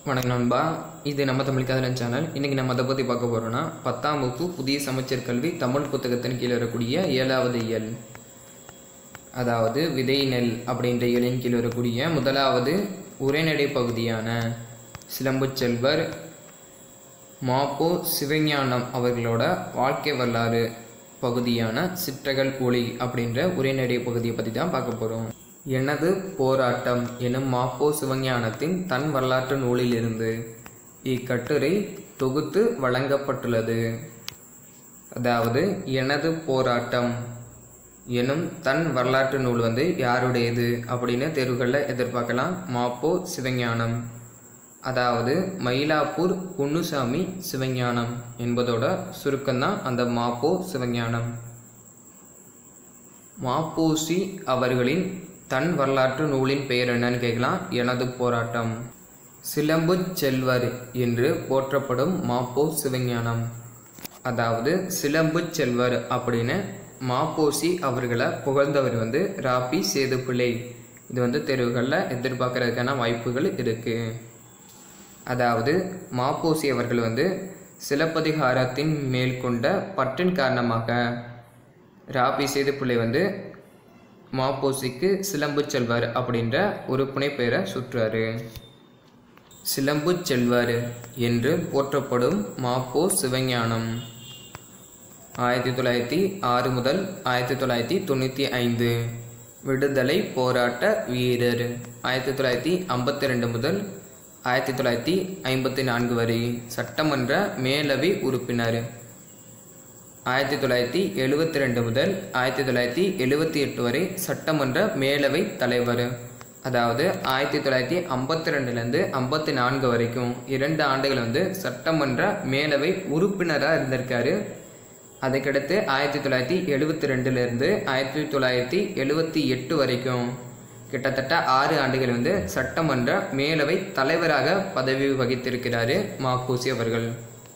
வணக்கம் நண்பா இது நம்ம தமிழ் காதலன் சேனல் இன்றைக்கி நம்ம அதை பற்றி பார்க்க போகிறோன்னா பத்தாம் வகுப்பு புதிய சமச்சீர் கல்வி தமிழ் புத்தகத்தின் கீழ் வரக்கூடிய ஏழாவது இயல் அதாவது விதை நெல் அப்படின்ற இயலின் கீழ் வரக்கூடிய முதலாவது உரைநடை பகுதியான சிலம்புச் செல்வர் மாப்போ சிவஞானம் அவர்களோட வாழ்க்கை வரலாறு பகுதியான சிற்றகல் ஒளி அப்படின்ற உரைநடை பகுதியை பற்றி தான் பார்க்க போகிறோம் எனது போராட்டம் எனும் மாப்போ சிவஞானத்தின் தன் வரலாற்று நூலிலிருந்து இக்கட்டுரை தொகுத்து வழங்கப்பட்டுள்ளது அதாவது எனது போராட்டம் எனும் தன் வரலாற்று நூல் வந்து யாருடையது அப்படின்னு தேர்வுகளில் எதிர்பார்க்கலாம் மாப்போ சிவஞானம் அதாவது மயிலாப்பூர் பொன்னுசாமி சிவஞானம் என்பதோட சுருக்கம்தான் அந்த மாப்போ சிவஞானம் மாப்போசி அவர்களின் தன் வரலாற்று நூலின் பெயர் என்னன்னு கேட்கலாம் எனது போராட்டம் சிலம்பு செல்வர் என்று போற்றப்படும் மாப்போ சிவஞானம் அதாவது சிலம்பு செல்வர் அப்படின்னு மாப்போசி அவர்களை புகழ்ந்தவர் வந்து ராபி சேதுப்பிள்ளை இது வந்து தெருவுகளில் எதிர்பார்க்கறதுக்கான வாய்ப்புகள் இருக்குது அதாவது மாப்போசி அவர்கள் வந்து சிலப்பதிகாரத்தின் மேல் கொண்ட பற்றின் காரணமாக ராபி சேதுப்பிள்ளை வந்து மாப்போசிக்கு சிலம்பு செல்வர் அப்படின்ற ஒரு புனைப்பெயரை சுற்றுறாரு சிலம்பு செல்வர் என்று போற்றப்படும் மாப்போ சிவஞானம் ஆயிரத்தி தொள்ளாயிரத்தி ஆறு முதல் ஆயிரத்தி தொள்ளாயிரத்தி தொண்ணூற்றி ஐந்து விடுதலை போராட்ட வீரர் ஆயிரத்தி தொள்ளாயிரத்தி ஐம்பத்தி ரெண்டு முதல் ஆயிரத்தி தொள்ளாயிரத்தி ஐம்பத்தி நான்கு வரை சட்டமன்ற மேலவை உறுப்பினர் ஆயிரத்தி தொள்ளாயிரத்தி எழுபத்தி ரெண்டு முதல் ஆயிரத்தி தொள்ளாயிரத்தி எழுபத்தி எட்டு வரை சட்டமன்ற மேலவை தலைவர் அதாவது ஆயிரத்தி தொள்ளாயிரத்தி ஐம்பத்தி ரெண்டுலேருந்து ஐம்பத்தி நான்கு வரைக்கும் இரண்டு ஆண்டுகள் வந்து சட்டமன்ற மேலவை உறுப்பினராக இருந்திருக்காரு அதுக்கடுத்து ஆயிரத்தி தொள்ளாயிரத்தி எழுபத்தி ரெண்டுலேருந்து ஆயிரத்தி தொள்ளாயிரத்தி எழுபத்தி எட்டு வரைக்கும் கிட்டத்தட்ட ஆறு ஆண்டுகள் வந்து சட்டமன்ற மேலவை தலைவராக பதவி வகித்திருக்கிறாரு மாப்பூசி அவர்கள்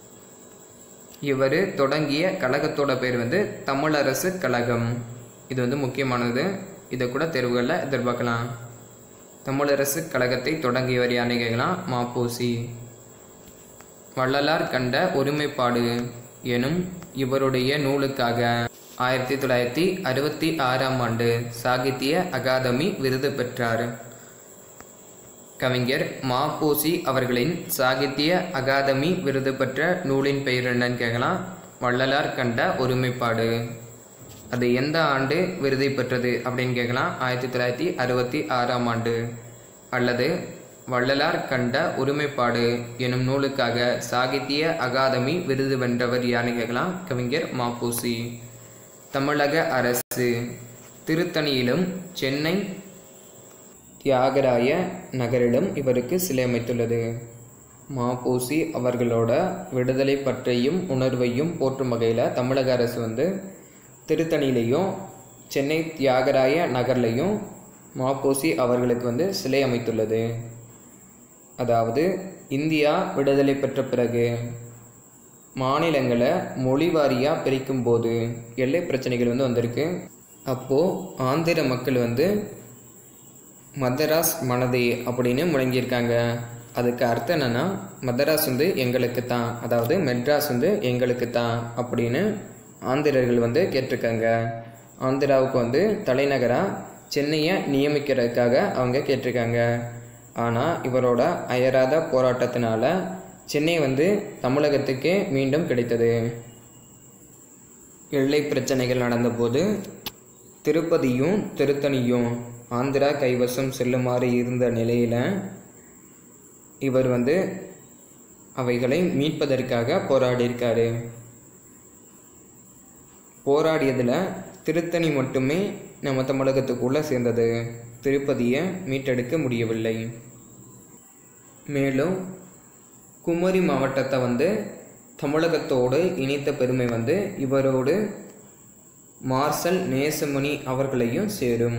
இவர் தொடங்கிய கழகத்தோட பேர் வந்து தமிழரசு கழகம் இது வந்து முக்கியமானது இதை கூட தேர்வுகளில் எதிர்பார்க்கலாம் தமிழரசு கழகத்தை தொடங்கியவர் யாருன்னு கேட்கலாம் மாப்போசி வள்ளலார் கண்ட ஒருமைப்பாடு எனும் இவருடைய நூலுக்காக ஆயிரத்தி தொள்ளாயிரத்தி அறுபத்தி ஆறாம் ஆண்டு சாகித்ய அகாதமி விருது பெற்றார் கவிஞர் மாப்போசி அவர்களின் சாகித்ய அகாதமி விருது பெற்ற நூலின் பெயர் என்னன்னு கேட்கலாம் வள்ளலார் கண்ட ஒருமைப்பாடு அது எந்த ஆண்டு விருதை பெற்றது அப்படின்னு கேட்கலாம் ஆயிரத்தி தொள்ளாயிரத்தி அறுபத்தி ஆறாம் ஆண்டு அல்லது வள்ளலார் கண்ட ஒருமைப்பாடு எனும் நூலுக்காக சாகித்ய அகாதமி விருது வென்றவர் யாருன்னு கேட்கலாம் கவிஞர் மாப்போசி தமிழக அரசு திருத்தணியிலும் சென்னை தியாகராய நகரிடம் இவருக்கு சிலை அமைத்துள்ளது மாப்போசி அவர்களோட விடுதலை பற்றியும் உணர்வையும் போற்றும் வகையில் தமிழக அரசு வந்து திருத்தணியிலையும் சென்னை தியாகராய நகர்லையும் மாப்போசி அவர்களுக்கு வந்து சிலை அமைத்துள்ளது அதாவது இந்தியா விடுதலை பெற்ற பிறகு மாநிலங்களை மொழி வாரியாக பிரிக்கும் போது எல்லை பிரச்சனைகள் வந்து வந்திருக்கு அப்போது ஆந்திர மக்கள் வந்து மதராஸ் மனதே அப்படின்னு முழங்கியிருக்காங்க அதுக்கு அர்த்தம் என்னென்னா மதராஸ் வந்து எங்களுக்கு தான் அதாவது மெட்ராஸ் வந்து எங்களுக்கு தான் அப்படின்னு ஆந்திரர்கள் வந்து கேட்டிருக்காங்க ஆந்திராவுக்கு வந்து தலைநகராக சென்னையை நியமிக்கிறதுக்காக அவங்க கேட்டிருக்காங்க ஆனால் இவரோட அயராத போராட்டத்தினால சென்னை வந்து தமிழகத்துக்கே மீண்டும் கிடைத்தது எல்லை பிரச்சனைகள் நடந்தபோது திருப்பதியும் திருத்தணியும் ஆந்திரா கைவசம் செல்லுமாறு இருந்த நிலையில் இவர் வந்து அவைகளை மீட்பதற்காக போராடியிருக்காரு போராடியதில் திருத்தணி மட்டுமே நம்ம தமிழகத்துக்குள்ளே சேர்ந்தது திருப்பதியை மீட்டெடுக்க முடியவில்லை மேலும் குமரி மாவட்டத்தை வந்து தமிழகத்தோடு இணைத்த பெருமை வந்து இவரோடு மார்சல் நேசமணி அவர்களையும் சேரும்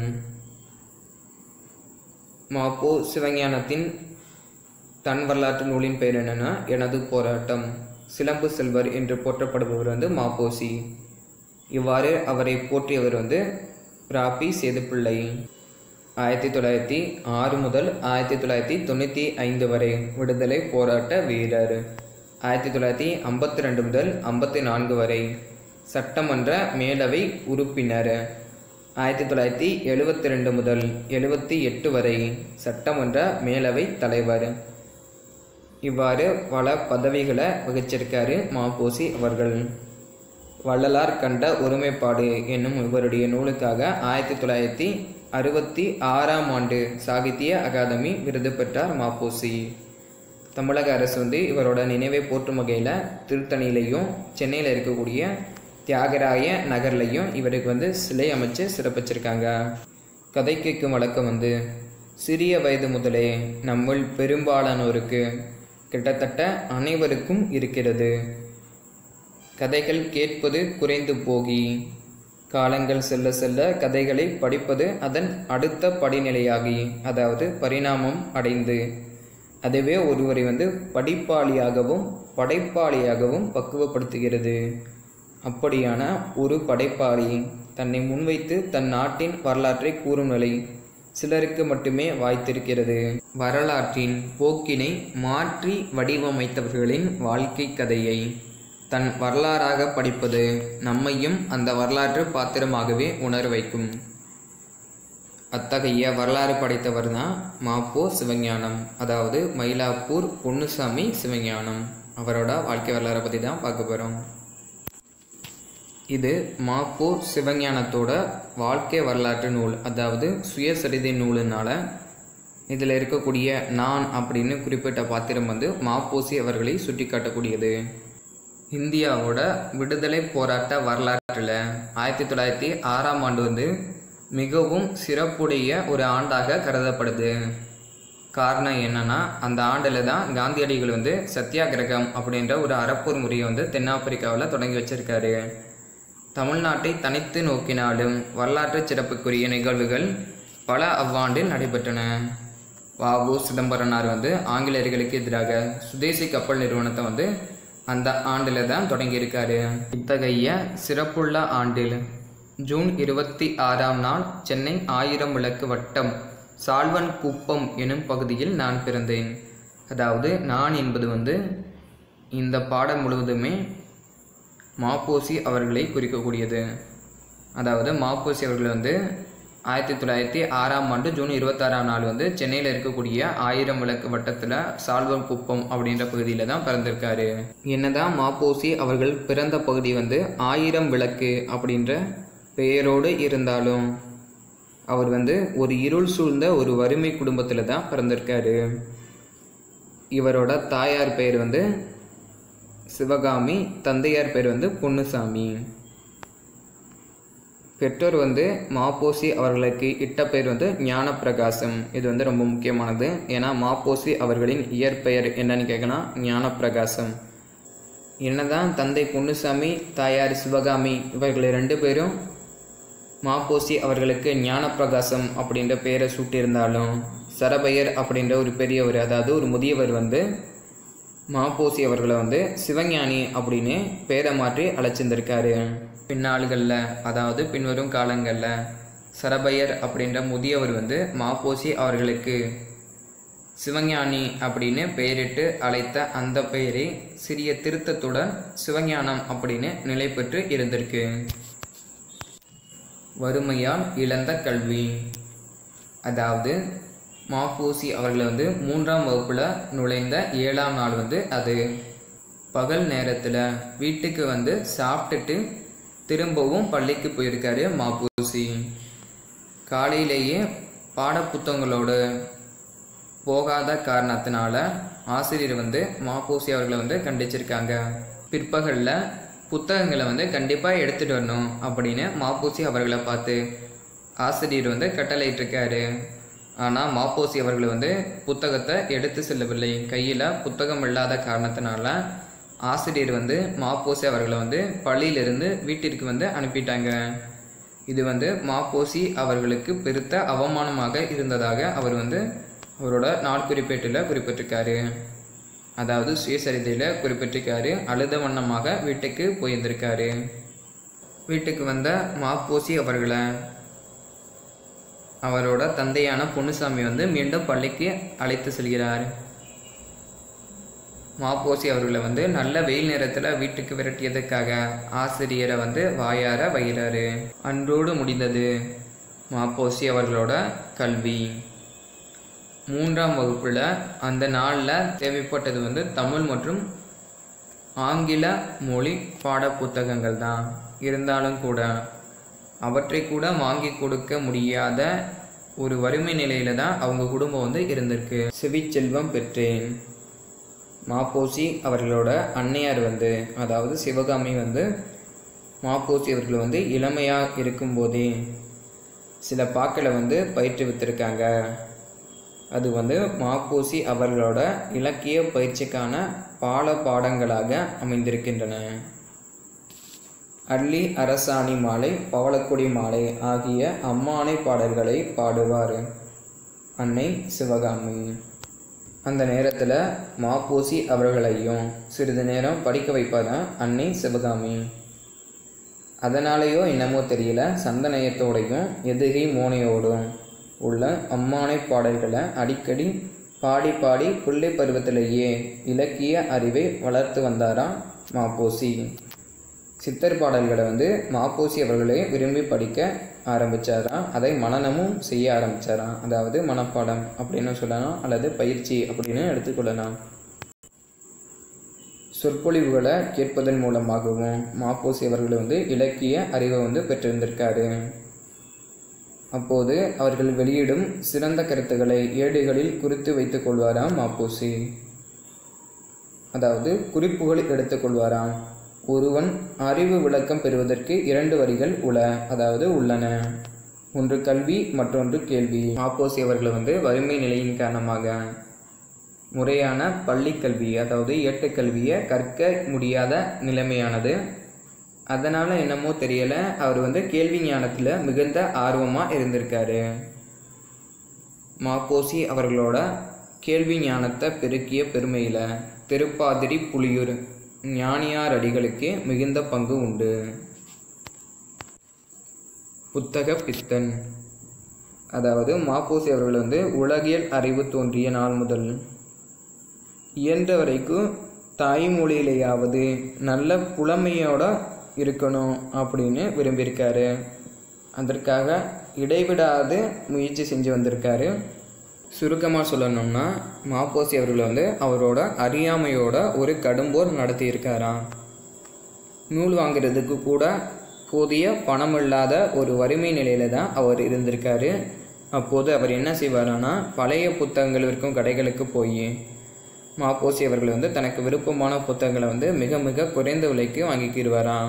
மாப்போ சிவஞானத்தின் தன் வரலாற்று நூலின் பெயர் என்னன்னா எனது போராட்டம் சிலம்பு செல்வர் என்று போற்றப்படுபவர் வந்து மாப்போசி இவ்வாறு அவரை போற்றியவர் வந்து ராபி சேதுப்பிள்ளை ஆயிரத்தி தொள்ளாயிரத்தி ஆறு முதல் ஆயிரத்தி தொள்ளாயிரத்தி தொண்ணூற்றி ஐந்து வரை விடுதலை போராட்ட வீரர் ஆயிரத்தி தொள்ளாயிரத்தி ஐம்பத்தி ரெண்டு முதல் ஐம்பத்தி நான்கு வரை சட்டமன்ற மேலவை உறுப்பினர் ஆயிரத்தி தொள்ளாயிரத்தி எழுபத்தி ரெண்டு முதல் எழுபத்தி எட்டு வரை சட்டமன்ற மேலவை தலைவர் இவ்வாறு பல பதவிகளை வகிச்சிருக்காரு மாப்போசி அவர்கள் வள்ளலார் கண்ட ஒருமைப்பாடு என்னும் இவருடைய நூலுக்காக ஆயிரத்தி தொள்ளாயிரத்தி அறுபத்தி ஆறாம் ஆண்டு சாகித்ய அகாதமி விருது பெற்றார் மாப்போசி தமிழக அரசு வந்து இவரோட நினைவை போற்றும் வகையில் திருத்தணியிலையும் சென்னையில் இருக்கக்கூடிய தியாகராய நகர்லையும் இவருக்கு வந்து சிலை அமைச்சு சிறப்பிச்சிருக்காங்க கதை கேட்கும் வழக்கம் வந்து சிறிய வயது முதலே நம்முள் பெரும்பாலானோருக்கு கிட்டத்தட்ட அனைவருக்கும் இருக்கிறது கதைகள் கேட்பது குறைந்து போகி காலங்கள் செல்ல செல்ல கதைகளை படிப்பது அதன் அடுத்த படிநிலையாகி அதாவது பரிணாமம் அடைந்து அதுவே ஒருவரை வந்து படிப்பாளியாகவும் படைப்பாளியாகவும் பக்குவப்படுத்துகிறது அப்படியான ஒரு படைப்பாளி தன்னை முன்வைத்து தன் நாட்டின் வரலாற்றை கூறும் நிலை சிலருக்கு மட்டுமே வாய்த்திருக்கிறது வரலாற்றின் போக்கினை மாற்றி வடிவமைத்தவர்களின் வாழ்க்கை கதையை தன் வரலாறாக படிப்பது நம்மையும் அந்த வரலாற்று பாத்திரமாகவே உணர வைக்கும் அத்தகைய வரலாறு படைத்தவர் தான் மாப்போ சிவஞானம் அதாவது மயிலாப்பூர் பொன்னுசாமி சிவஞானம் அவரோட வாழ்க்கை வரலாறை பற்றி தான் பார்க்க போகிறோம் இது மாப்போ சிவஞானத்தோட வாழ்க்கை வரலாற்று நூல் அதாவது சுயசரிதை நூலுனால இதில் இருக்கக்கூடிய நான் அப்படின்னு குறிப்பிட்ட பாத்திரம் வந்து மாப்போசி அவர்களை சுட்டி காட்டக்கூடியது இந்தியாவோட விடுதலை போராட்ட வரலாற்றில் ஆயிரத்தி தொள்ளாயிரத்தி ஆறாம் ஆண்டு வந்து மிகவும் சிறப்புடைய ஒரு ஆண்டாக கருதப்படுது காரணம் என்னன்னா அந்த ஆண்டில் தான் காந்தியடிகள் வந்து சத்தியாகிரகம் அப்படின்ற ஒரு அறப்போர் முறையை வந்து தென்னாப்பிரிக்காவில் தொடங்கி வச்சிருக்காரு தமிழ்நாட்டை தனித்து நோக்கினாலும் வரலாற்று சிறப்புக்குரிய நிகழ்வுகள் பல அவ்வாண்டில் நடைபெற்றன வாவு சிதம்பரனார் வந்து ஆங்கிலேயர்களுக்கு எதிராக சுதேசி கப்பல் நிறுவனத்தை வந்து அந்த ஆண்டில் தான் தொடங்கியிருக்காரு இத்தகைய சிறப்புள்ள ஆண்டில் ஜூன் இருபத்தி ஆறாம் நாள் சென்னை ஆயிரம் விளக்கு வட்டம் சால்வன் குப்பம் எனும் பகுதியில் நான் பிறந்தேன் அதாவது நான் என்பது வந்து இந்த பாடம் முழுவதுமே மாப்போசி அவர்களை குறிக்கக்கூடியது அதாவது மாப்போசி அவர்கள் வந்து ஆயிரத்தி தொள்ளாயிரத்தி ஆறாம் ஆண்டு ஜூன் இருபத்தாறாம் நாள் வந்து சென்னையில் இருக்கக்கூடிய ஆயிரம் விளக்கு வட்டத்தில் சால்வம் குப்பம் அப்படின்ற பகுதியில் தான் பிறந்திருக்காரு என்னதான் மாப்போசி அவர்கள் பிறந்த பகுதி வந்து ஆயிரம் விளக்கு அப்படின்ற பெயரோடு இருந்தாலும் அவர் வந்து ஒரு இருள் சூழ்ந்த ஒரு வறுமை குடும்பத்தில் தான் பிறந்திருக்காரு இவரோட தாயார் பெயர் வந்து சிவகாமி தந்தையார் பேர் வந்து பொன்னுசாமி பெற்றோர் வந்து மாப்போசி அவர்களுக்கு இட்ட பெயர் வந்து ஞானப்பிரகாசம் இது வந்து ரொம்ப முக்கியமானது ஏன்னா மாப்போசி அவர்களின் இயற்பெயர் என்னன்னு கேட்கலாம் ஞானப்பிரகாசம் என்னதான் தந்தை பொன்னுசாமி தாயார் சிவகாமி இவர்கள் ரெண்டு பேரும் மாப்போசி அவர்களுக்கு ஞானப்பிரகாசம் அப்படின்ற பெயரை சூட்டியிருந்தாலும் சரபையர் அப்படின்ற ஒரு பெரியவர் அதாவது ஒரு முதியவர் வந்து மாப்போசி அவர்களை வந்து சிவஞானி அப்படின்னு பேரை மாற்றி அழைச்சிருந்திருக்காரு பின்னாள்களில் அதாவது பின்வரும் காலங்களில் சரபையர் அப்படின்ற முதியவர் வந்து மாப்போசி அவர்களுக்கு சிவஞானி அப்படின்னு பெயரிட்டு அழைத்த அந்த பெயரை சிறிய திருத்தத்துடன் சிவஞானம் அப்படின்னு நிலை பெற்று இருந்திருக்கு வறுமையால் இழந்த கல்வி அதாவது மாப்பூசி அவர்களை வந்து மூன்றாம் வகுப்பில் நுழைந்த ஏழாம் நாள் வந்து அது பகல் நேரத்தில் வீட்டுக்கு வந்து சாப்பிட்டுட்டு திரும்பவும் பள்ளிக்கு போயிருக்காரு மாப்பூசி காலையிலேயே பாடப்புத்தகங்களோடு போகாத காரணத்தினால ஆசிரியர் வந்து மாப்பூசி அவர்களை வந்து கண்டிச்சிருக்காங்க பிற்பகலில் புத்தகங்களை வந்து கண்டிப்பாக எடுத்துகிட்டு வரணும் அப்படின்னு மாப்பூசி அவர்களை பார்த்து ஆசிரியர் வந்து கட்டளையிட்டிருக்காரு ஆனால் மாப்போசி அவர்கள் வந்து புத்தகத்தை எடுத்து செல்லவில்லை கையில் புத்தகம் இல்லாத காரணத்தினால ஆசிரியர் வந்து மாப்போசி அவர்களை வந்து பள்ளியிலிருந்து வீட்டிற்கு வந்து அனுப்பிட்டாங்க இது வந்து மாப்போசி அவர்களுக்கு பெருத்த அவமானமாக இருந்ததாக அவர் வந்து அவரோட நாட்குறிப்பேட்டில் குறிப்பிட்டிருக்காரு அதாவது சுயசரிதையில் குறிப்பிட்டிருக்காரு அழுத வண்ணமாக வீட்டுக்கு போயிருந்திருக்காரு வீட்டுக்கு வந்த மாப்போசி அவர்களை அவரோட தந்தையான பொன்னுசாமி வந்து மீண்டும் பள்ளிக்கு அழைத்து செல்கிறார் மாப்போசி அவர்களை வந்து நல்ல வெயில் நேரத்தில் வீட்டுக்கு விரட்டியதுக்காக ஆசிரியரை வந்து வாயார வைகிறாரு அன்றோடு முடிந்தது மாப்போசி அவர்களோட கல்வி மூன்றாம் வகுப்பில் அந்த நாளில் தேவைப்பட்டது வந்து தமிழ் மற்றும் ஆங்கில மொழி பாட புத்தகங்கள் தான் இருந்தாலும் கூட அவற்றை கூட வாங்கி கொடுக்க முடியாத ஒரு வறுமை நிலையில தான் அவங்க குடும்பம் வந்து இருந்திருக்கு செவிச்செல்வம் பெற்றேன் மாப்போசி அவர்களோட அன்னையார் வந்து அதாவது சிவகாமி வந்து மாப்போசி அவர்கள் வந்து இளமையாக இருக்கும்போதே சில பாக்களை வந்து பயிற்றுவித்திருக்காங்க அது வந்து மாப்போசி அவர்களோட இலக்கிய பயிற்சிக்கான பால பாடங்களாக அமைந்திருக்கின்றன அள்ளி அரசாணி மாலை பவளக்குடி மாலை ஆகிய அம்மானை பாடல்களை பாடுவார் அன்னை சிவகாமி அந்த நேரத்தில் மாப்போசி அவர்களையும் சிறிது நேரம் படிக்க வைப்பதான் அன்னை சிவகாமி அதனாலேயோ என்னமோ தெரியல சந்தனயத்தோடையும் எதுகை மோனையோடும் உள்ள அம்மானை பாடல்களை அடிக்கடி பாடி பாடி பிள்ளை பருவத்திலேயே இலக்கிய அறிவை வளர்த்து வந்தாராம் மாப்போசி சித்தர் பாடல்களை வந்து மாப்போசி அவர்களே விரும்பி படிக்க ஆரம்பித்தாராம் அதை மனனமும் செய்ய ஆரம்பித்தாராம் அதாவது மனப்பாடம் அப்படின்னு சொல்லலாம் அல்லது பயிற்சி அப்படின்னு எடுத்துக்கொள்ளலாம் சொற்பொழிவுகளை கேட்பதன் மூலமாகவும் மாப்போசி அவர்கள் வந்து இலக்கிய அறிவை வந்து பெற்றிருந்திருக்காரு அப்போது அவர்கள் வெளியிடும் சிறந்த கருத்துக்களை ஏடுகளில் குறித்து வைத்துக் கொள்வாராம் மாப்போசி அதாவது குறிப்புகள் எடுத்துக்கொள்வாராம் ஒருவன் அறிவு விளக்கம் பெறுவதற்கு இரண்டு வரிகள் உள அதாவது உள்ளன ஒன்று கல்வி மற்றொன்று கேள்வி மாப்போசி அவர்கள் வந்து வறுமை நிலையின் காரணமாக முறையான பள்ளி கல்வி அதாவது ஏட்டுக்கல்வியை கற்க முடியாத நிலைமையானது அதனால் என்னமோ தெரியலை அவர் வந்து கேள்வி ஞானத்தில் மிகுந்த ஆர்வமாக இருந்திருக்காரு மாப்போசி அவர்களோட கேள்வி ஞானத்தை பெருக்கிய பெருமையில் திருப்பாதிரி புலியூர் ஞானியார் அடிகளுக்கு மிகுந்த பங்கு உண்டு புத்தக பித்தன் அதாவது மாப்போசி அவர்கள் வந்து உலகியல் அறிவு தோன்றிய நாள் முதல் இயன்ற வரைக்கும் தாய்மொழியிலேயாவது நல்ல புலமையோட இருக்கணும் அப்படின்னு விரும்பியிருக்காரு அதற்காக இடைவிடாது முயற்சி செஞ்சு வந்திருக்காரு சுருக்கமாக சொல்லணும்னா மாப்போசி அவர்கள் வந்து அவரோட அறியாமையோட ஒரு கடும்போர் நடத்தியிருக்காராம் நூல் வாங்குறதுக்கு கூட போதிய பணம் இல்லாத ஒரு வறுமை நிலையில தான் அவர் இருந்திருக்காரு அப்போது அவர் என்ன செய்வாரானா பழைய புத்தகங்கள் விற்கும் கடைகளுக்கு போய் மாப்போசி அவர்கள் வந்து தனக்கு விருப்பமான புத்தகங்களை வந்து மிக மிக குறைந்த விலைக்கு வாங்கிக்கிடுவாராம்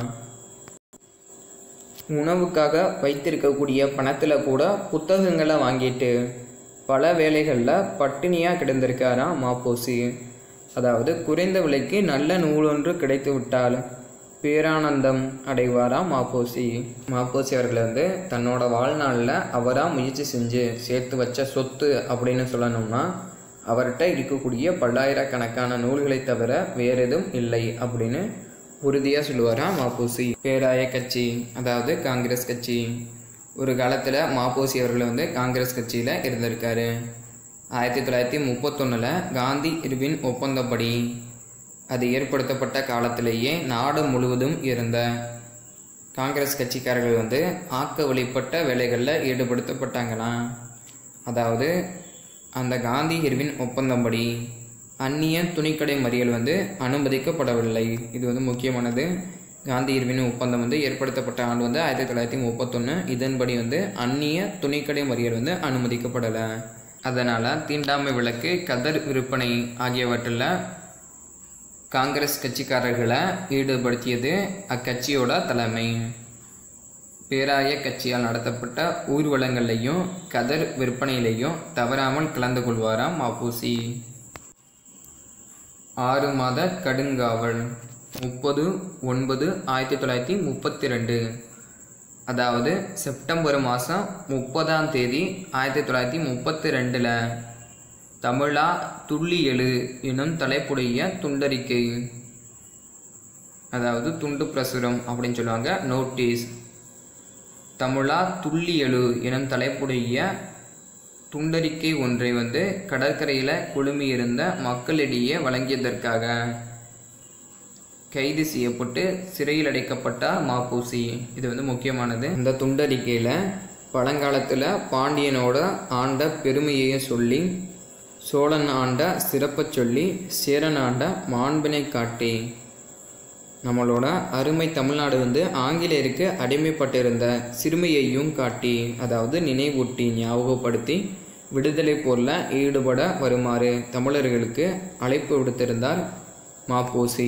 உணவுக்காக வைத்திருக்கக்கூடிய பணத்தில் கூட புத்தகங்களை வாங்கிட்டு பல வேலைகளில் பட்டினியாக கிடந்திருக்காராம் மாப்போசி அதாவது குறைந்த விலைக்கு நல்ல நூலொன்று கிடைத்து விட்டால் பேரானந்தம் அடைவாராம் மாப்போசி மாப்போசி அவர்கள் வந்து தன்னோட வாழ்நாளில் அவராக முயற்சி செஞ்சு சேர்த்து வச்ச சொத்து அப்படின்னு சொல்லணும்னா அவர்கிட்ட இருக்கக்கூடிய பல்லாயிரக்கணக்கான நூல்களை தவிர வேற எதுவும் இல்லை அப்படின்னு உறுதியாக சொல்லுவாராம் மாப்போசி பேராய கட்சி அதாவது காங்கிரஸ் கட்சி ஒரு காலத்தில் மாப்போசி அவர்கள் வந்து காங்கிரஸ் கட்சியில் இருந்திருக்காரு ஆயிரத்தி தொள்ளாயிரத்தி முப்பத்தொன்னில் காந்தி இருவின் ஒப்பந்தப்படி அது ஏற்படுத்தப்பட்ட காலத்திலேயே நாடு முழுவதும் இருந்த காங்கிரஸ் கட்சிக்காரர்கள் வந்து ஆக்க வழிபட்ட வேலைகளில் ஈடுபடுத்தப்பட்டாங்களாம் அதாவது அந்த காந்தி இர்வின் ஒப்பந்தப்படி அந்நிய துணிக்கடை மறியல் வந்து அனுமதிக்கப்படவில்லை இது வந்து முக்கியமானது காந்தி இர்வின் ஒப்பந்தம் வந்து ஏற்படுத்தப்பட்ட ஆண்டு வந்து ஆயிரத்தி தொள்ளாயிரத்தி முப்பத்தொன்று இதன்படி வந்து அந்நிய துணிக்கடை மறியல் வந்து அனுமதிக்கப்படலை அதனால் தீண்டாமை விளக்கு கதர் விற்பனை ஆகியவற்றில் காங்கிரஸ் கட்சிக்காரர்களை ஈடுபடுத்தியது அக்கட்சியோட தலைமை பேராய கட்சியால் நடத்தப்பட்ட ஊர்வலங்கள்லையும் கதர் விற்பனையிலையும் தவறாமல் கலந்து கொள்வாராம் மாப்பூசி ஆறு மாத கடுங்காவல் முப்பது ஒன்பது ஆயிரத்தி தொள்ளாயிரத்தி முப்பத்தி ரெண்டு அதாவது செப்டம்பர் மாதம் முப்பதாம் தேதி ஆயிரத்தி தொள்ளாயிரத்தி முப்பத்தி ரெண்டில் தமிழா துள்ளி எழு எனும் தலைப்புடைய துண்டறிக்கை அதாவது துண்டு பிரசுரம் அப்படின்னு சொல்லுவாங்க நோட்டீஸ் தமிழா துள்ளியழு எனும் தலைப்புடைய துண்டறிக்கை ஒன்றை வந்து கடற்கரையில் குழுமியிருந்த மக்களிடையே வழங்கியதற்காக கைது செய்யப்பட்டு சிறையில் அடைக்கப்பட்டார் மாப்பூசி இது வந்து முக்கியமானது இந்த துண்டறிக்கையில் பழங்காலத்தில் பாண்டியனோட ஆண்ட பெருமையையும் சொல்லி சோழன் ஆண்ட சிறப்பை சொல்லி சேரன் ஆண்ட மாண்பினை காட்டி நம்மளோட அருமை தமிழ்நாடு வந்து ஆங்கிலேயருக்கு அடிமைப்பட்டிருந்த சிறுமையையும் காட்டி அதாவது நினைவூட்டி ஞாபகப்படுத்தி விடுதலை போரில் ஈடுபட வருமாறு தமிழர்களுக்கு அழைப்பு விடுத்திருந்தார் மாப்போசி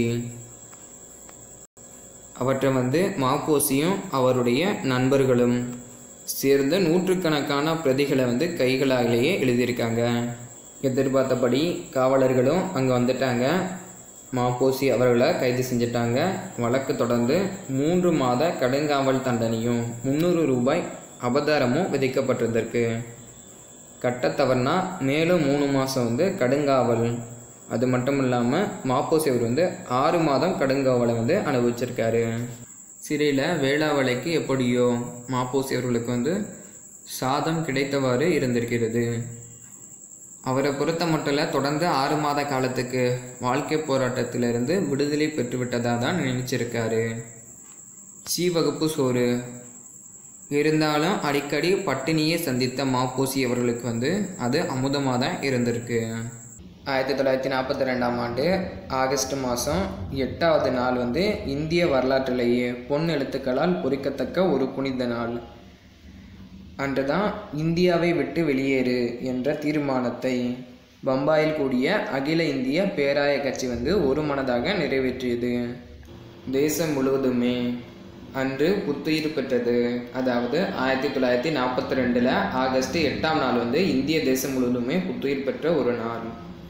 அவற்றை வந்து மாப்போசியும் அவருடைய நண்பர்களும் சேர்ந்த நூற்றுக்கணக்கான பிரதிகளை வந்து கைகளாலேயே எழுதியிருக்காங்க எதிர்பார்த்தபடி காவலர்களும் அங்கே வந்துட்டாங்க மாப்போசி அவர்களை கைது செஞ்சிட்டாங்க வழக்கு தொடர்ந்து மூன்று மாத கடுங்காவல் தண்டனையும் முந்நூறு ரூபாய் அபதாரமும் விதிக்கப்பட்டிருந்திருக்கு கட்டத்தவறுனா மேலும் மூணு மாதம் வந்து கடுங்காவல் அது மட்டும் இல்லாமல் மாப்போசி அவர் வந்து ஆறு மாதம் கடுங்காவலை வந்து அனுபவிச்சிருக்காரு சிறையில் வேளாவளைக்கு எப்படியோ மாப்போசி அவர்களுக்கு வந்து சாதம் கிடைத்தவாறு இருந்திருக்கிறது அவரை பொறுத்த மட்டும் இல்லை தொடர்ந்து ஆறு மாத காலத்துக்கு வாழ்க்கை போராட்டத்திலிருந்து விடுதலை பெற்றுவிட்டதாக தான் நினைச்சிருக்காரு சி வகுப்பு சோறு இருந்தாலும் அடிக்கடி பட்டினியை சந்தித்த மாப்போசி அவர்களுக்கு வந்து அது அமுதமாக தான் இருந்திருக்கு ஆயிரத்தி தொள்ளாயிரத்தி நாற்பத்தி ரெண்டாம் ஆண்டு ஆகஸ்ட் மாதம் எட்டாவது நாள் வந்து இந்திய வரலாற்றிலேயே பொன் எழுத்துக்களால் பொறிக்கத்தக்க ஒரு புனித நாள் அன்றுதான் இந்தியாவை விட்டு வெளியேறு என்ற தீர்மானத்தை பம்பாயில் கூடிய அகில இந்திய பேராய கட்சி வந்து ஒரு மனதாக நிறைவேற்றியது தேசம் முழுவதுமே அன்று புத்துயிர் பெற்றது அதாவது ஆயிரத்தி தொள்ளாயிரத்தி நாற்பத்தி ரெண்டில் ஆகஸ்ட் எட்டாம் நாள் வந்து இந்திய தேசம் முழுவதுமே புத்துயிர் பெற்ற ஒரு நாள்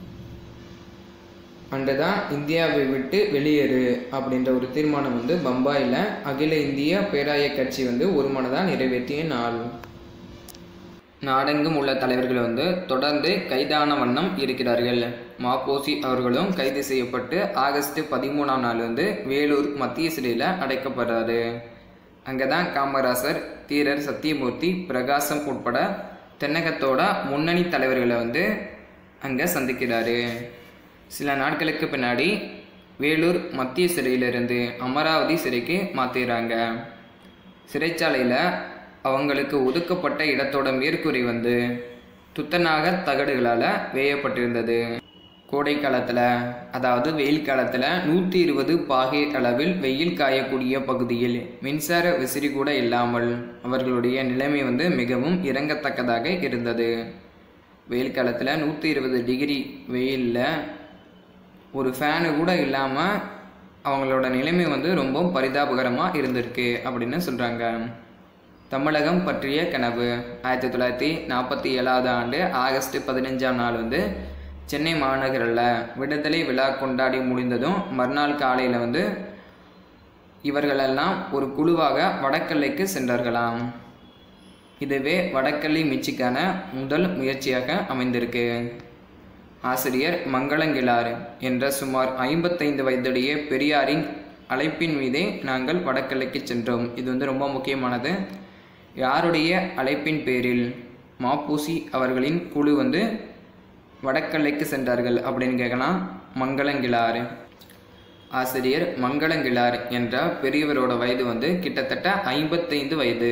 அன்றுதான் இந்தியாவை விட்டு வெளியேறு அப்படின்ற ஒரு தீர்மானம் வந்து பம்பாயில் அகில இந்திய பேராய கட்சி வந்து ஒரு மனதாக நிறைவேற்றிய நாள் நாடெங்கும் உள்ள தலைவர்கள் வந்து தொடர்ந்து கைதான வண்ணம் இருக்கிறார்கள் மாப்போசி அவர்களும் கைது செய்யப்பட்டு ஆகஸ்ட் பதிமூணாம் நாள் வந்து வேலூர் மத்திய சிறையில் அடைக்கப்படுறாரு அங்கே தான் காமராசர் தீரர் சத்தியமூர்த்தி பிரகாசம் உட்பட தென்னகத்தோட முன்னணி தலைவர்களை வந்து அங்கே சந்திக்கிறாரு சில நாட்களுக்கு பின்னாடி வேலூர் மத்திய சிறையிலிருந்து அமராவதி சிறைக்கு மாற்றிடுறாங்க சிறைச்சாலையில் அவங்களுக்கு ஒதுக்கப்பட்ட இடத்தோட மேற்கூரை வந்து துத்தநாக தகடுகளால் வேயப்பட்டிருந்தது கோடை காலத்தில் அதாவது வெயில் காலத்தில் நூற்றி இருபது பாகை அளவில் வெயில் காயக்கூடிய பகுதியில் மின்சார விசிறி கூட இல்லாமல் அவர்களுடைய நிலைமை வந்து மிகவும் இறங்கத்தக்கதாக இருந்தது வெயில் காலத்தில் நூற்றி இருபது டிகிரி வெயிலில் ஒரு ஃபேனு கூட இல்லாமல் அவங்களோட நிலைமை வந்து ரொம்ப பரிதாபகரமாக இருந்திருக்கு அப்படின்னு சொல்கிறாங்க தமிழகம் பற்றிய கனவு ஆயிரத்தி தொள்ளாயிரத்தி நாற்பத்தி ஏழாவது ஆண்டு ஆகஸ்ட் பதினஞ்சாம் நாள் வந்து சென்னை மாநகரில் விடுதலை விழா கொண்டாடி முடிந்ததும் மறுநாள் காலையில் வந்து இவர்களெல்லாம் ஒரு குழுவாக வடக்கல்லைக்கு சென்றார்களாம் இதுவே வடக்கல்லி மீட்சிக்கான முதல் முயற்சியாக அமைந்திருக்கு ஆசிரியர் மங்களங்கிழார் என்ற சுமார் ஐம்பத்தைந்து வயதுடைய பெரியாரின் அழைப்பின் மீதே நாங்கள் வடக்கல்லைக்கு சென்றோம் இது வந்து ரொம்ப முக்கியமானது யாருடைய அழைப்பின் பேரில் மாப்பூசி அவர்களின் குழு வந்து வடக்கல்லைக்கு சென்றார்கள் அப்படின்னு கேட்கலாம் மங்களங்கிழார் ஆசிரியர் மங்களங்கிழார் என்ற பெரியவரோட வயது வந்து கிட்டத்தட்ட ஐம்பத்தைந்து வயது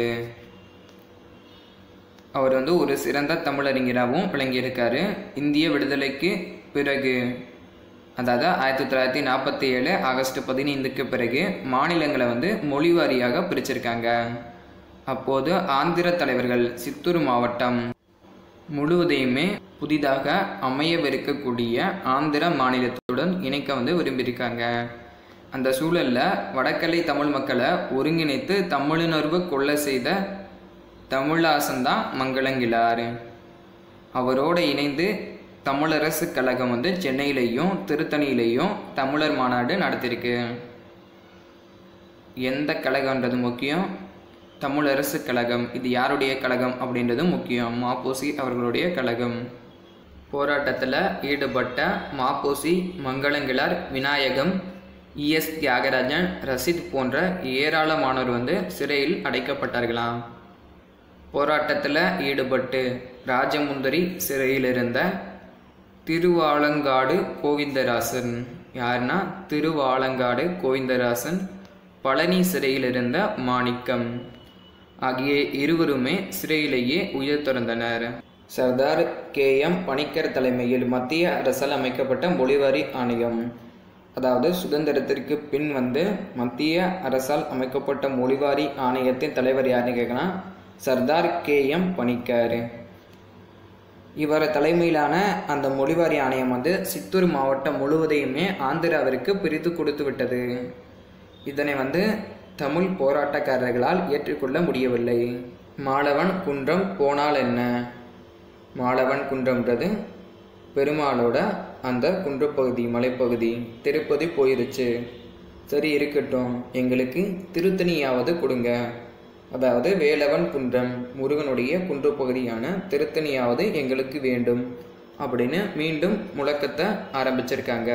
அவர் வந்து ஒரு சிறந்த தமிழறிஞராகவும் விளங்கியிருக்காரு இந்திய விடுதலைக்கு பிறகு அதாவது ஆயிரத்தி தொள்ளாயிரத்தி நாற்பத்தி ஏழு ஆகஸ்ட் பதினைந்துக்கு பிறகு மாநிலங்களை வந்து மொழி வாரியாக பிரிச்சிருக்காங்க அப்போது ஆந்திர தலைவர்கள் சித்தூர் மாவட்டம் முழுவதையுமே புதிதாக அமையவிருக்கக்கூடிய ஆந்திர மாநிலத்துடன் இணைக்க வந்து விரும்பியிருக்காங்க அந்த சூழலில் வடக்கலை தமிழ் மக்களை ஒருங்கிணைத்து தமிழுணர்வு கொள்ள செய்த தமிழாசன் தான் மங்களங்கிழார் அவரோடு இணைந்து தமிழரசு கழகம் வந்து சென்னையிலையும் திருத்தணியிலையும் தமிழர் மாநாடு நடத்தியிருக்கு எந்த கழகன்றது முக்கியம் தமிழரசு கழகம் இது யாருடைய கழகம் அப்படின்றது முக்கியம் மாப்போசி அவர்களுடைய கழகம் போராட்டத்தில் ஈடுபட்ட மாப்போசி மங்களங்கிழார் விநாயகம் இஎஸ் தியாகராஜன் ரசித் போன்ற ஏராளமானோர் வந்து சிறையில் அடைக்கப்பட்டார்களாம் போராட்டத்தில் ஈடுபட்டு ராஜமுந்தரி சிறையில் இருந்த திருவாலங்காடு கோவிந்தராசன் யாருன்னா திருவாலங்காடு கோவிந்தராசன் பழனி சிறையில் இருந்த மாணிக்கம் ஆகிய இருவருமே சிறையிலேயே உயிர் துறந்தனர் சர்தார் கே எம் பணிக்கர் தலைமையில் மத்திய அரசால் அமைக்கப்பட்ட மொழிவாரி ஆணையம் அதாவது சுதந்திரத்திற்கு பின் வந்து மத்திய அரசால் அமைக்கப்பட்ட மொழிவாரி ஆணையத்தின் தலைவர் யாருன்னு கேட்கலாம் சர்தார் கே எம் பணிக்கர் இவர் தலைமையிலான அந்த மொழிவாரி ஆணையம் வந்து சித்தூர் மாவட்டம் முழுவதையுமே ஆந்திராவிற்கு பிரித்து கொடுத்து விட்டது இதனை வந்து தமிழ் போராட்டக்காரர்களால் ஏற்றுக்கொள்ள முடியவில்லை மாலவன் குன்றம் போனால் என்ன மாலவன் குன்றம்ன்றது பெருமாளோட அந்த குன்றப்பகுதி மலைப்பகுதி திருப்பதி போயிருச்சு சரி இருக்கட்டும் எங்களுக்கு திருத்தணியாவது கொடுங்க அதாவது வேலவன் குன்றம் முருகனுடைய குன்றப்பகுதியான திருத்தணியாவது எங்களுக்கு வேண்டும் அப்படின்னு மீண்டும் முழக்கத்தை ஆரம்பிச்சிருக்காங்க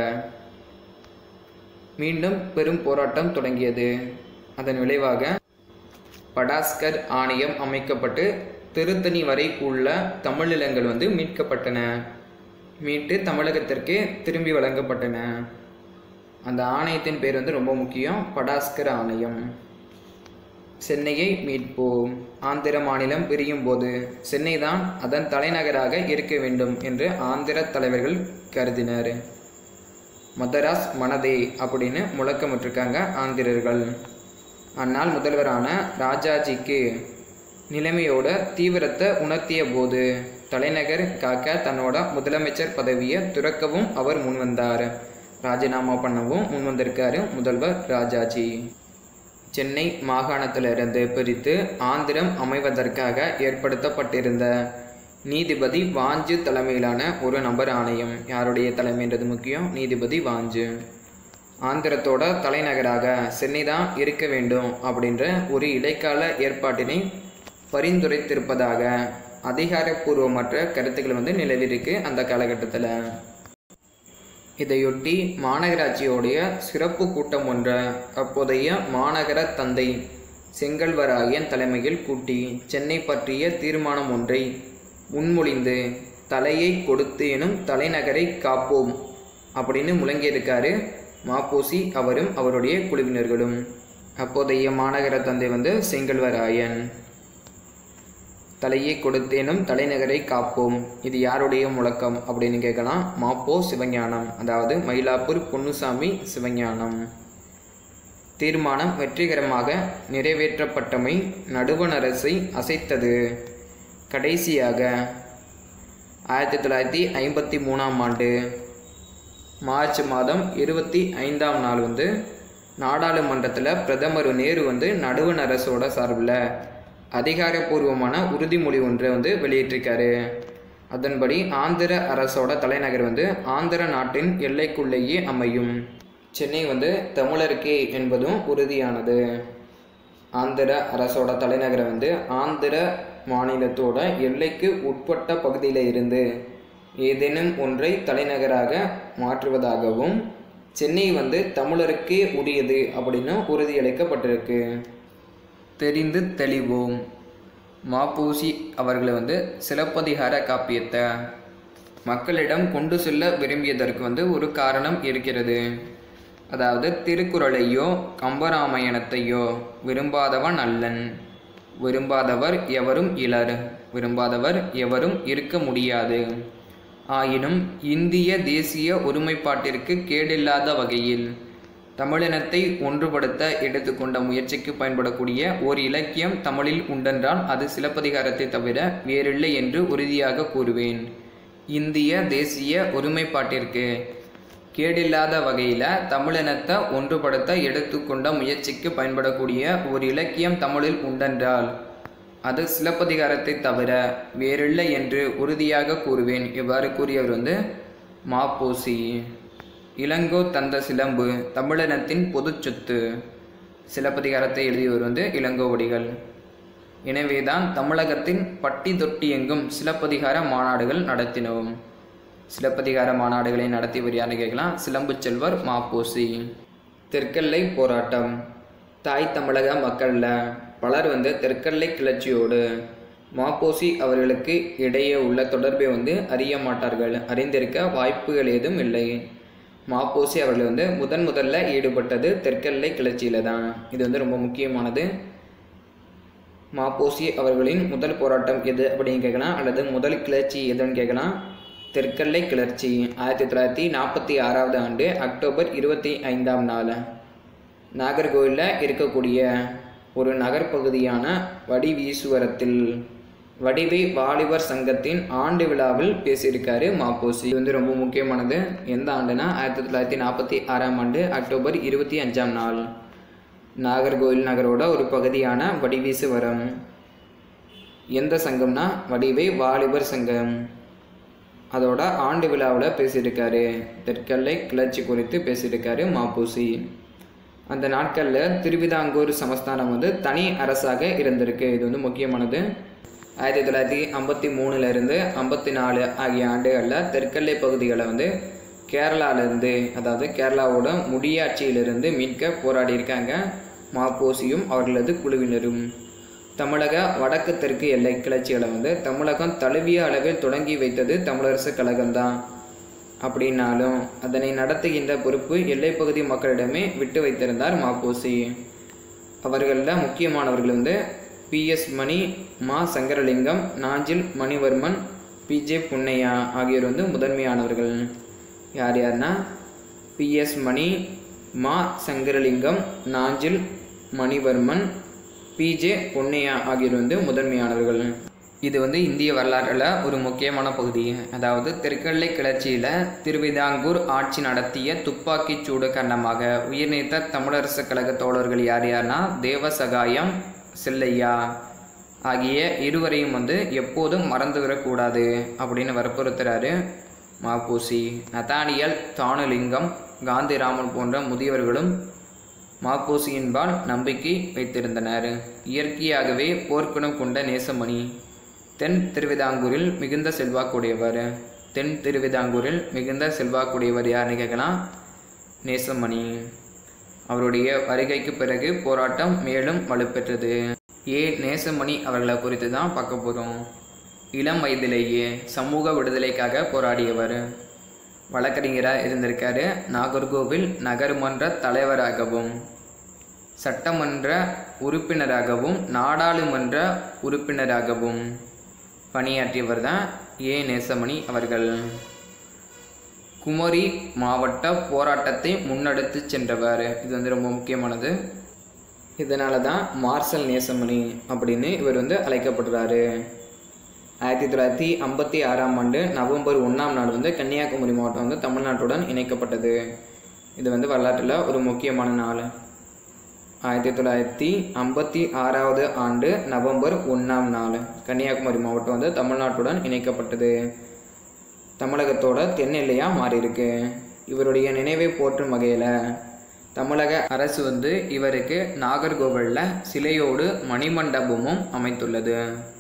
மீண்டும் பெரும் போராட்டம் தொடங்கியது அதன் விளைவாக படாஸ்கர் ஆணையம் அமைக்கப்பட்டு திருத்தணி வரை உள்ள தமிழினங்கள் வந்து மீட்கப்பட்டன மீட்டு தமிழகத்திற்கு திரும்பி வழங்கப்பட்டன அந்த ஆணையத்தின் பேர் வந்து ரொம்ப முக்கியம் படாஸ்கர் ஆணையம் சென்னையை மீட்போம் ஆந்திர மாநிலம் பிரியும் போது சென்னை தான் அதன் தலைநகராக இருக்க வேண்டும் என்று ஆந்திர தலைவர்கள் கருதினர் மதராஸ் மனதே அப்படின்னு முழக்கமிட்டிருக்காங்க ஆந்திரர்கள் அந்நாள் முதல்வரான ராஜாஜிக்கு நிலைமையோட தீவிரத்தை உணர்த்திய போது தலைநகர் காக்க தன்னோட முதலமைச்சர் பதவியை துறக்கவும் அவர் முன்வந்தார் ராஜினாமா பண்ணவும் முன்வந்திருக்காரு முதல்வர் ராஜாஜி சென்னை மாகாணத்திலிருந்து பிரித்து ஆந்திரம் அமைவதற்காக ஏற்படுத்தப்பட்டிருந்த நீதிபதி வாஞ்சு தலைமையிலான ஒரு நபர் ஆணையம் யாருடைய தலைமைன்றது முக்கியம் நீதிபதி வாஞ்சு ஆந்திரத்தோட தலைநகராக சென்னை தான் இருக்க வேண்டும் அப்படின்ற ஒரு இடைக்கால ஏற்பாட்டினை பரிந்துரைத்திருப்பதாக அதிகாரப்பூர்வமற்ற கருத்துக்கள் வந்து நிலவிருக்கு அந்த காலகட்டத்தில் இதையொட்டி மாநகராட்சியோடைய சிறப்பு கூட்டம் ஒன்றை அப்போதைய மாநகர தந்தை செங்கல்வராயன் தலைமையில் கூட்டி சென்னை பற்றிய தீர்மானம் ஒன்றை முன்மொழிந்து தலையை கொடுத்து எனும் தலைநகரை காப்போம் அப்படின்னு முழங்கியிருக்காரு மாப்போசி அவரும் அவருடைய குழுவினர்களும் அப்போதைய மாநகர தந்தை வந்து செங்கல்வராயன் தலையை கொடுத்தேனும் தலைநகரை காப்போம் இது யாருடைய முழக்கம் அப்படின்னு கேட்கலாம் மாப்போ சிவஞானம் அதாவது மயிலாப்பூர் பொன்னுசாமி சிவஞானம் தீர்மானம் வெற்றிகரமாக நிறைவேற்றப்பட்டமை நடுவண் அரசை அசைத்தது கடைசியாக ஆயிரத்தி தொள்ளாயிரத்தி ஐம்பத்தி மூணாம் ஆண்டு மார்ச் மாதம் இருபத்தி ஐந்தாம் நாள் வந்து நாடாளுமன்றத்தில் பிரதமர் நேரு வந்து நடுவண் அரசோட சார்பில் அதிகாரப்பூர்வமான உறுதிமொழி ஒன்றை வந்து வெளியிட்டிருக்காரு அதன்படி ஆந்திர அரசோட தலைநகர் வந்து ஆந்திர நாட்டின் எல்லைக்குள்ளேயே அமையும் சென்னை வந்து தமிழருக்கே என்பதும் உறுதியானது ஆந்திர அரசோட தலைநகரை வந்து ஆந்திர மாநிலத்தோட எல்லைக்கு உட்பட்ட பகுதியில் இருந்து ஏதேனும் ஒன்றை தலைநகராக மாற்றுவதாகவும் சென்னை வந்து தமிழருக்கே உரியது அப்படின்னு உறுதியளிக்கப்பட்டிருக்கு தெரிந்து தெளிவோம் மாப்பூசி அவர்களை வந்து சிலப்பதிகார காப்பியத்தை மக்களிடம் கொண்டு செல்ல விரும்பியதற்கு வந்து ஒரு காரணம் இருக்கிறது அதாவது திருக்குறளையோ கம்பராமாயணத்தையோ விரும்பாதவன் அல்லன் விரும்பாதவர் எவரும் இலர் விரும்பாதவர் எவரும் இருக்க முடியாது ஆயினும் இந்திய தேசிய ஒருமைப்பாட்டிற்கு கேடில்லாத வகையில் தமிழினத்தை ஒன்றுபடுத்த எடுத்துக்கொண்ட முயற்சிக்கு பயன்படக்கூடிய ஓர் இலக்கியம் தமிழில் உண்டென்றால் அது சிலப்பதிகாரத்தை தவிர வேறில்லை என்று உறுதியாக கூறுவேன் இந்திய தேசிய ஒருமைப்பாட்டிற்கு கேடில்லாத வகையில் தமிழினத்தை ஒன்றுபடுத்த எடுத்துக்கொண்ட முயற்சிக்கு பயன்படக்கூடிய ஒரு இலக்கியம் தமிழில் உண்டென்றால் அது சிலப்பதிகாரத்தை தவிர வேறில்லை என்று உறுதியாக கூறுவேன் இவ்வாறு கூறியவர் வந்து மாப்போசி இளங்கோ தந்த சிலம்பு தமிழினத்தின் பொதுச் சொத்து சிலப்பதிகாரத்தை எழுதியவர் வந்து இளங்கோவடிகள் எனவேதான் தமிழகத்தின் பட்டி தொட்டி எங்கும் சிலப்பதிகார மாநாடுகள் நடத்தினோம் சிலப்பதிகார மாநாடுகளை நடத்தியவர் யாருன்னு கேட்கலாம் சிலம்பு செல்வர் மாப்போசி தெற்கெல்லை போராட்டம் தாய் தமிழக மக்களில் பலர் வந்து தெற்கெல்லை கிளர்ச்சியோடு மாப்போசி அவர்களுக்கு இடையே உள்ள தொடர்பை வந்து அறிய மாட்டார்கள் அறிந்திருக்க வாய்ப்புகள் ஏதும் இல்லை மாப்போசி அவர்கள் வந்து முதன் முதல்ல ஈடுபட்டது தெற்கெல்லை கிளர்ச்சியில தான் இது வந்து ரொம்ப முக்கியமானது மாப்போசி அவர்களின் முதல் போராட்டம் எது அப்படின்னு கேட்கலாம் அல்லது முதல் கிளர்ச்சி எதுன்னு கேட்கலாம் தெற்கெல்லை கிளர்ச்சி ஆயிரத்தி தொள்ளாயிரத்தி நாற்பத்தி ஆறாவது ஆண்டு அக்டோபர் இருபத்தி ஐந்தாம் நாள் நாகர்கோவிலில் இருக்கக்கூடிய ஒரு நகர்ப்பகுதியான வடிவீசுவரத்தில் வடிவை வாலிபர் சங்கத்தின் ஆண்டு விழாவில் பேசியிருக்காரு மாப்போசி இது வந்து ரொம்ப முக்கியமானது எந்த ஆண்டுனா ஆயிரத்தி தொள்ளாயிரத்தி நாற்பத்தி ஆறாம் ஆண்டு அக்டோபர் இருபத்தி அஞ்சாம் நாள் நாகர்கோவில் நகரோட ஒரு பகுதியான வடிவீசுவரம் எந்த சங்கம்னா வடிவை வாலிபர் சங்கம் அதோட ஆண்டு விழாவில் பேசியிருக்காரு தெற்கல்லை கிளர்ச்சி குறித்து பேசியிருக்காரு மாப்பூசி அந்த நாட்களில் திருவிதாங்கூர் சமஸ்தானம் வந்து தனி அரசாக இருந்திருக்கு இது வந்து முக்கியமானது ஆயிரத்தி தொள்ளாயிரத்தி ஐம்பத்தி மூணுலேருந்து ஐம்பத்தி நாலு ஆகிய ஆண்டுகளில் தெற்கல்லை பகுதிகளை வந்து கேரளாவிலேருந்து அதாவது கேரளாவோட முடியாட்சியிலிருந்து மீட்க போராடி இருக்காங்க மாப்போசியும் அவர்களது குழுவினரும் தமிழக வடக்கு தெற்கு எல்லை கிளர்ச்சிகளை வந்து தமிழகம் தழுவிய அளவில் தொடங்கி வைத்தது தமிழரசு கழகம்தான் அப்படின்னாலும் அதனை நடத்துகின்ற பொறுப்பு எல்லைப்பகுதி மக்களிடமே விட்டு வைத்திருந்தார் மாப்போசி அவர்களில் முக்கியமானவர்கள் வந்து பிஎஸ் மணி மா சங்கரலிங்கம் நாஞ்சில் மணிவர்மன் பிஜே புன்னையா ஆகியோர் வந்து முதன்மையானவர்கள் யார் யார்னா பிஎஸ் மணி மா சங்கரலிங்கம் நாஞ்சில் மணிவர்மன் பிஜே பொன்னையா ஆகியோர் வந்து முதன்மையானவர்கள் இது வந்து இந்திய வரலாற்றில் ஒரு முக்கியமான பகுதி அதாவது தெற்கெல்லை கிளர்ச்சியில் திருவிதாங்கூர் ஆட்சி நடத்திய துப்பாக்கிச் சூடு காரணமாக உயிர்நீத்த தமிழரசு கழக தோழர்கள் யார் யார்னா தேவசகாயம் செல்லையா ஆகிய இருவரையும் வந்து எப்போதும் மறந்துவிடக்கூடாது அப்படின்னு வற்புறுத்துறாரு மாப்பூசி நத்தானியல் தானுலிங்கம் காந்திராமன் போன்ற முதியவர்களும் மாப்போசியின்பால் நம்பிக்கை வைத்திருந்தனர் இயற்கையாகவே போர்க்குணம் கொண்ட நேசமணி தென் திருவிதாங்கூரில் மிகுந்த செல்வாக்குடையவர் தென் திருவிதாங்கூரில் மிகுந்த செல்வாக்குடையவர் யாருன்னு கேட்கலாம் நேசமணி அவருடைய வருகைக்கு பிறகு போராட்டம் மேலும் வலுப்பெற்றது ஏ நேசமணி அவர்களை குறித்து தான் பார்க்க போகிறோம் இளம் வயதிலேயே சமூக விடுதலைக்காக போராடியவர் வழக்கறிஞராக இருந்திருக்காரு நாகர்கோவில் நகர்மன்ற தலைவராகவும் சட்டமன்ற உறுப்பினராகவும் நாடாளுமன்ற உறுப்பினராகவும் பணியாற்றியவர் தான் ஏ நேசமணி அவர்கள் குமரி மாவட்ட போராட்டத்தை முன்னெடுத்து சென்றவர் இது வந்து ரொம்ப முக்கியமானது இதனால தான் மார்சல் நேசமணி அப்படின்னு இவர் வந்து அழைக்கப்படுறாரு ஆயிரத்தி தொள்ளாயிரத்தி ஐம்பத்தி ஆறாம் ஆண்டு நவம்பர் ஒன்றாம் நாள் வந்து கன்னியாகுமரி மாவட்டம் வந்து தமிழ்நாட்டுடன் இணைக்கப்பட்டது இது வந்து வரலாற்றில் ஒரு முக்கியமான நாள் ஆயிரத்தி தொள்ளாயிரத்தி ஐம்பத்தி ஆறாவது ஆண்டு நவம்பர் ஒன்றாம் நாள் கன்னியாகுமரி மாவட்டம் வந்து தமிழ்நாட்டுடன் இணைக்கப்பட்டது தமிழகத்தோட தென்னெல்லையாக மாறியிருக்கு இவருடைய நினைவை போற்றும் வகையில் தமிழக அரசு வந்து இவருக்கு நாகர்கோவிலில் சிலையோடு மணிமண்டபமும் அமைத்துள்ளது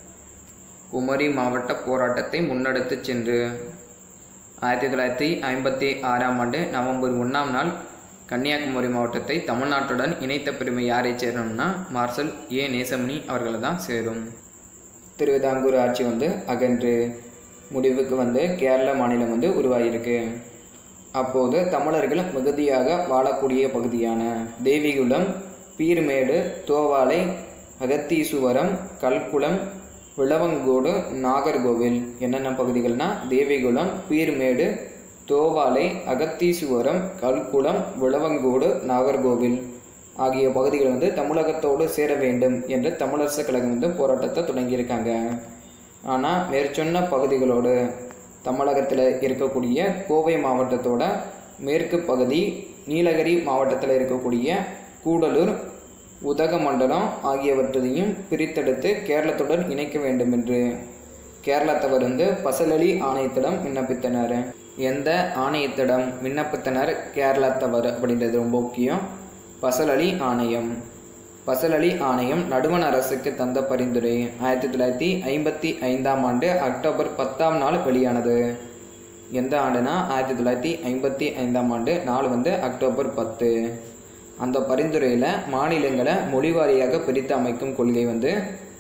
குமரி மாவட்ட போராட்டத்தை முன்னெடுத்து சென்று ஆயிரத்தி தொள்ளாயிரத்தி ஐம்பத்தி ஆறாம் ஆண்டு நவம்பர் ஒன்றாம் நாள் கன்னியாகுமரி மாவட்டத்தை தமிழ்நாட்டுடன் இணைத்த பெருமை யாரை சேரணும்னா மார்சல் ஏ நேசமணி அவர்களை தான் சேரும் திருவிதாங்கூர் ஆட்சி வந்து அகன்று முடிவுக்கு வந்து கேரள மாநிலம் வந்து உருவாகியிருக்கு அப்போது தமிழர்கள் மிகுதியாக வாழக்கூடிய பகுதியான தேவிகுளம் பீர்மேடு தோவாலை அகத்தீசுவரம் கல்குளம் விளவங்கோடு நாகர்கோவில் என்னென்ன பகுதிகள்னா தேவிகுளம் பீர்மேடு தோவாலை அகத்தீசுவரம் கல்குளம் விளவங்கோடு நாகர்கோவில் ஆகிய பகுதிகள் வந்து தமிழகத்தோடு சேர வேண்டும் என்று தமிழரசு கழகம் வந்து போராட்டத்தை தொடங்கியிருக்காங்க ஆனால் மேற்சொன்ன பகுதிகளோடு தமிழகத்தில் இருக்கக்கூடிய கோவை மாவட்டத்தோட மேற்கு பகுதி நீலகிரி மாவட்டத்தில் இருக்கக்கூடிய கூடலூர் உதகமண்டலம் ஆகியவற்றையும் பிரித்தெடுத்து கேரளத்துடன் இணைக்க வேண்டும் என்று கேரளத்தவர் வந்து பசலலி ஆணையத்திடம் விண்ணப்பித்தனர் எந்த ஆணையத்திடம் விண்ணப்பித்தனர் கேரளத்தவர் அப்படின்றது ரொம்ப முக்கியம் பசலலி ஆணையம் பசலலி ஆணையம் நடுவண் அரசுக்கு தந்த பரிந்துரை ஆயிரத்தி தொள்ளாயிரத்தி ஐம்பத்தி ஐந்தாம் ஆண்டு அக்டோபர் பத்தாம் நாள் வெளியானது எந்த ஆண்டுனா ஆயிரத்தி தொள்ளாயிரத்தி ஐம்பத்தி ஐந்தாம் ஆண்டு நாள் வந்து அக்டோபர் பத்து அந்த பரிந்துரையில் மாநிலங்களை மொழிவாரியாக பிரித்து அமைக்கும் கொள்கை வந்து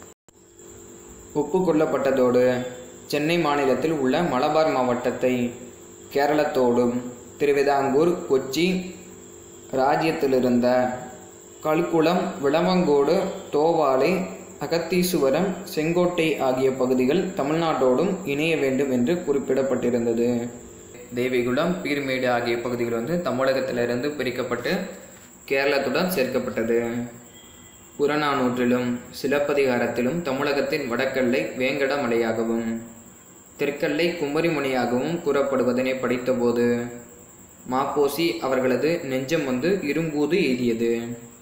ஒப்புக்கொள்ளப்பட்டதோடு சென்னை மாநிலத்தில் உள்ள மலபார் மாவட்டத்தை கேரளத்தோடும் திருவிதாங்கூர் கொச்சி ராஜ்யத்திலிருந்த கல்குளம் விளவங்கோடு தோவாலை அகத்தீசுவரம் செங்கோட்டை ஆகிய பகுதிகள் தமிழ்நாட்டோடும் இணைய வேண்டும் என்று குறிப்பிடப்பட்டிருந்தது தேவிகுளம் பீர்மேடு ஆகிய பகுதிகள் வந்து தமிழகத்திலிருந்து பிரிக்கப்பட்டு கேரளத்துடன் சேர்க்கப்பட்டது புறநானூற்றிலும் சிலப்பதிகாரத்திலும் தமிழகத்தின் வடக்கல்லை வேங்கடமலையாகவும் தெற்கல்லை குமரிமுனையாகவும் கூறப்படுவதனை படித்தபோது மாப்போசி அவர்களது நெஞ்சம் வந்து இரும்பூது எய்தியது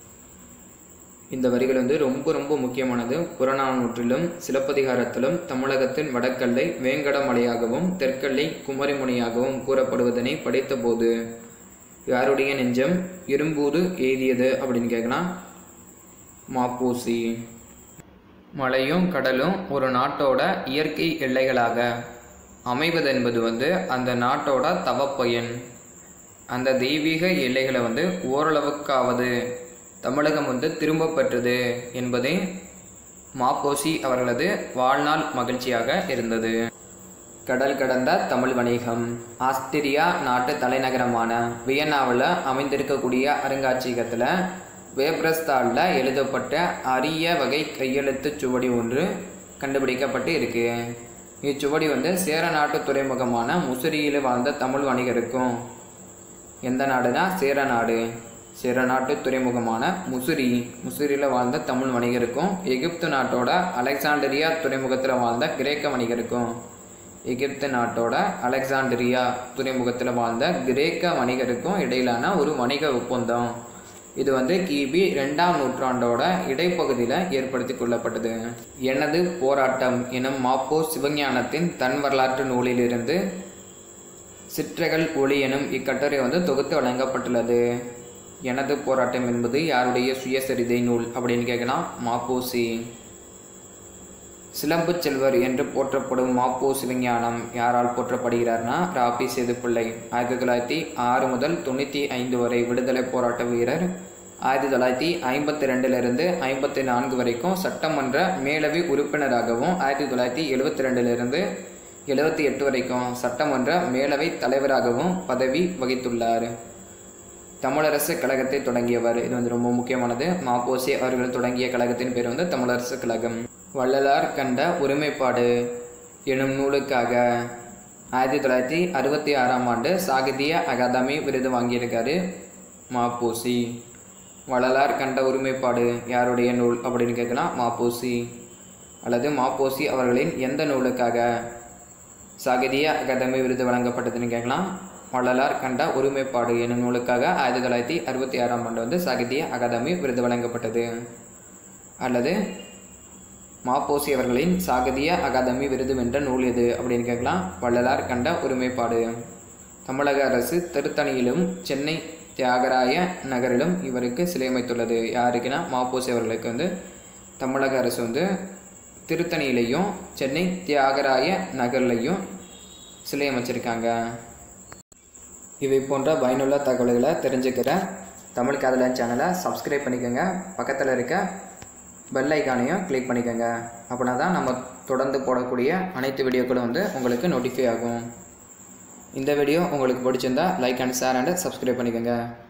இந்த வரிகள் வந்து ரொம்ப ரொம்ப முக்கியமானது புறநானூற்றிலும் சிலப்பதிகாரத்திலும் தமிழகத்தின் வடக்கல்லை வேங்கடமலையாகவும் தெற்கல்லை குமரிமுனையாகவும் கூறப்படுவதனை படித்தபோது யாருடைய நெஞ்சம் இரும்பூது எய்தியது அப்படின்னு கேட்கலாம் மாப்போசி மலையும் கடலும் ஒரு நாட்டோட இயற்கை எல்லைகளாக அமைவதென்பது வந்து அந்த நாட்டோட தவப்பயன் அந்த தெய்வீக எல்லைகளை வந்து ஓரளவுக்காவது தமிழகம் வந்து திரும்ப பெற்றது என்பதே மாப்போசி அவர்களது வாழ்நாள் மகிழ்ச்சியாக இருந்தது கடல் கடந்த தமிழ் வணிகம் ஆஸ்திரியா நாட்டு தலைநகரமான வியன்னாவில் அமைந்திருக்கக்கூடிய அருங்காட்சியகத்தில் வேப்ரஸ்தாலில் எழுதப்பட்ட அரிய வகை கையெழுத்துச் சுவடி ஒன்று கண்டுபிடிக்கப்பட்டு இருக்கு இச்சுவடி வந்து சேர நாட்டு துறைமுகமான முசிறியில் வாழ்ந்த தமிழ் வணிகருக்கும் எந்த நாடுனா சேர நாடு சேர நாட்டு துறைமுகமான முசிறி முசிறியில் வாழ்ந்த தமிழ் வணிகருக்கும் எகிப்து நாட்டோட அலெக்சாண்டரியா துறைமுகத்தில் வாழ்ந்த கிரேக்க வணிகருக்கும் எகிப்து நாட்டோட அலெக்சாண்டரியா துறைமுகத்தில் வாழ்ந்த கிரேக்க வணிகருக்கும் இடையிலான ஒரு வணிக ஒப்பந்தம் இது வந்து கிபி ரெண்டாம் நூற்றாண்டோட இடைப்பகுதியில் ஏற்படுத்தி கொள்ளப்பட்டது எனது போராட்டம் எனும் மாப்போ சிவஞானத்தின் தன் வரலாற்று நூலிலிருந்து சிற்றகள் ஒளி எனும் இக்கட்டுரை வந்து தொகுத்து வழங்கப்பட்டுள்ளது எனது போராட்டம் என்பது யாருடைய சுயசரிதை நூல் அப்படின்னு கேட்கலாம் மாப்போசி சிலம்பு செல்வர் என்று போற்றப்படும் மாப்போ சிவஞானம் யாரால் போற்றப்படுகிறார்னா ராபி சேதுப்பிள்ளை ஆயிரத்தி தொள்ளாயிரத்தி ஆறு முதல் தொண்ணூற்றி ஐந்து வரை விடுதலை போராட்ட வீரர் ஆயிரத்தி தொள்ளாயிரத்தி ஐம்பத்தி ரெண்டிலிருந்து ஐம்பத்தி நான்கு வரைக்கும் சட்டமன்ற மேலவை உறுப்பினராகவும் ஆயிரத்தி தொள்ளாயிரத்தி எழுபத்தி ரெண்டிலிருந்து எழுபத்தி எட்டு வரைக்கும் சட்டமன்ற மேலவை தலைவராகவும் பதவி வகித்துள்ளார் தமிழரசு கழகத்தை தொடங்கியவர் இது வந்து ரொம்ப முக்கியமானது மாப்போசி அவர்கள் தொடங்கிய கழகத்தின் பேர் வந்து தமிழரசு கழகம் வள்ளலார் கண்ட ஒருமைப்பாடு எனும் நூலுக்காக ஆயிரத்தி தொள்ளாயிரத்தி அறுபத்தி ஆறாம் ஆண்டு சாகித்ய அகாதமி விருது வாங்கியிருக்காரு மாப்போசி வள்ளலார் கண்ட ஒருமைப்பாடு யாருடைய நூல் அப்படின்னு கேட்கலாம் மாப்போசி அல்லது மாப்போசி அவர்களின் எந்த நூலுக்காக சாகித்ய அகாதமி விருது வழங்கப்பட்டதுன்னு கேட்கலாம் வள்ளலார் கண்ட ஒருமைப்பாடு என்னும் நூலுக்காக ஆயிரத்தி தொள்ளாயிரத்தி அறுபத்தி ஆறாம் ஆண்டு வந்து சாகித்ய அகாதமி விருது வழங்கப்பட்டது அல்லது மாப்போசி அவர்களின் சாகித்ய அகாதமி விருது வென்ற நூல் எது அப்படின்னு கேட்கலாம் வள்ளலார் கண்ட ஒருமைப்பாடு தமிழக அரசு திருத்தணியிலும் சென்னை தியாகராய நகரிலும் இவருக்கு சிலை அமைத்துள்ளது யாருக்குன்னா மாப்போசி அவர்களுக்கு வந்து தமிழக அரசு வந்து திருத்தணியிலையும் சென்னை தியாகராய நகர்லையும் சிலை அமைச்சிருக்காங்க இவை போன்ற பயனுள்ள தகவல்களை தெரிஞ்சுக்கிற தமிழ் காதலன் சேனலை சப்ஸ்கிரைப் பண்ணிக்கோங்க பக்கத்தில் இருக்க பெல் ஐக்கானையும் கிளிக் பண்ணிக்கோங்க அப்படின்னா தான் நம்ம தொடர்ந்து போடக்கூடிய அனைத்து வீடியோக்களும் வந்து உங்களுக்கு நோட்டிஃபை ஆகும் இந்த வீடியோ உங்களுக்கு பிடிச்சிருந்தா like and share and subscribe பண்ணிக்கோங்க